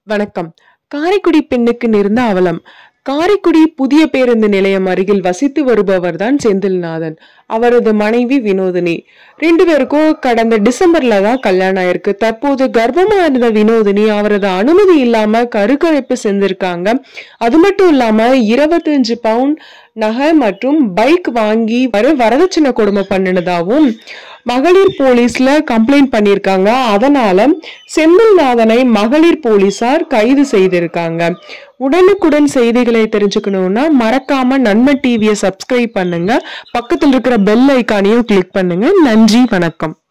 வணக்கம் காரைக்குடி பெண்ணுக்கு நேர்ந்த அவலம் காரைக்குடி புதிய பேருந்து நிலையம் அருகில் வசித்து வருபவர்தான் செந்தில்நாதன் அவரது மனைவி வினோதினி ரெண்டு பேருக்கும் கடந்த டிசம்பர்ல தான் கல்யாணம் ஆயிருக்கு தற்போது கர்ப்பமா இருந்த வினோதினி அவரது அனுமதி இல்லாம கருக்கலைப்பு செஞ்சிருக்காங்க அது மட்டும் இல்லாம இருபத்தஞ்சு பவுண்ட் நகை மற்றும் பைக் வாங்கி வர வரதட்சணை கொடுமை பண்ணினதாகவும் மகளிர் போலீஸ்ல கம்ப்ளைண்ட் பண்ணியிருக்காங்க அதனால செந்தில்நாதனை மகளிர் போலீசார் கைது செய்திருக்காங்க உடனுக்குடன் செய்திகளை தெரிஞ்சுக்கணும்னா மறக்காம நன்மை டிவியை சப்ஸ்கிரைப் பண்ணுங்க பக்கத்தில் இருக்கிற பெல் ஐக்கானையும் கிளிக் பண்ணுங்க நன்றி வணக்கம்